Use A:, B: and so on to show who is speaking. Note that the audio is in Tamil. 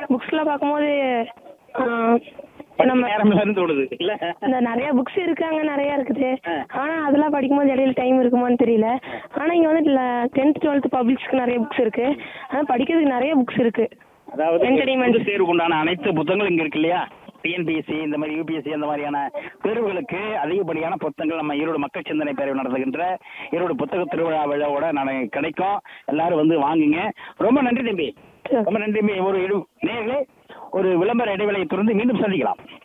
A: புக்ஸ்லாம் பார்க்கும்போது ஆ, நம்ம
B: நேரம் இல்லைன்னு தோணுது இல்ல
A: இந்த நிறைய புக்ஸ் இருக்காங்க நிறைய இருக்குது
B: ஆ.
A: ஆனா அதெல்லாம் படிக்கும்போது இடையில டைம் இருக்குமான்னு தெரியல ஆனா இங்க வந்து டென்த் டுவெல்த் பப்ளிக்ஸ்க்கு நிறைய புக்ஸ் இருக்கு ஆனா படிக்கிறதுக்கு நிறைய புக்ஸ் இருக்கு
B: அதாவது
A: Entertainment.
B: பொது தேர்வுக்கு உண்டான அனைத்து புத்தகங்களும் இங்க இருக்கு இல்லையா டிஎன்பிஎஸ்சி இந்த மாதிரி யூபிஎஸ்சி அந்த மாதிரியான தேர்வுகளுக்கு அதிகப்படியான புத்தகங்கள் நம்ம ஈரோடு மக்கள் சிந்தனை பேரவை நடத்துகின்ற ஈரோடு புத்தக திருவிழா விழாவோட நான் கிடைக்கும் எல்லாரும் வந்து வாங்குங்க ரொம்ப நன்றி தம்பி ரொம்ப நன்றி தம்பி ஒரு இடு- நேயர்களே ஒரு விளம்பர இடைவேளையை தொடர்ந்து மீண்டும் சந்திக்கலாம்